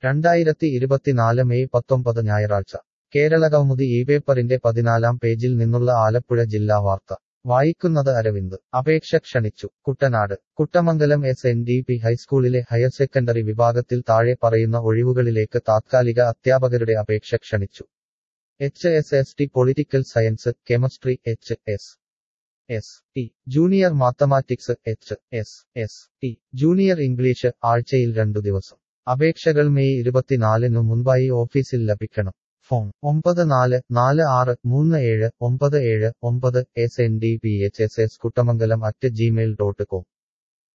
രണ്ടായിരത്തി ഇരുപത്തിനാല് മെയ് പത്തൊമ്പത് ഞായറാഴ്ച കേരളകൗമുദി ഈ പേപ്പറിന്റെ പതിനാലാം പേജിൽ നിന്നുള്ള ആലപ്പുഴ ജില്ലാ വാർത്ത വായിക്കുന്നത് അരവിന്ദ് അപേക്ഷ ക്ഷണിച്ചു Kuttanad Kuttamangalam S N D P ഹൈസ്കൂളിലെ ഹയർ സെക്കൻഡറി വിഭാഗത്തിൽ താഴെ പറയുന്ന ഒഴിവുകളിലേക്ക് താത്കാലിക അധ്യാപകരുടെ അപേക്ഷ ക്ഷണിച്ചു H S S T political science chemistry H S S T junior mathematics H S S T junior English ആഴ്ചയിൽ രണ്ടു ദിവസം അപേക്ഷകൾ മെയ് ഇരുപത്തിനാലിനു മുൻപായി ഓഫീസിൽ ലഭിക്കണം ഫോൺ ഒമ്പത് നാല് നാല് ആറ് മൂന്ന് ഏഴ് ഒമ്പത് ഏഴ് ഒമ്പത് S N D P H S S Kuttamangalam at Gmail dot com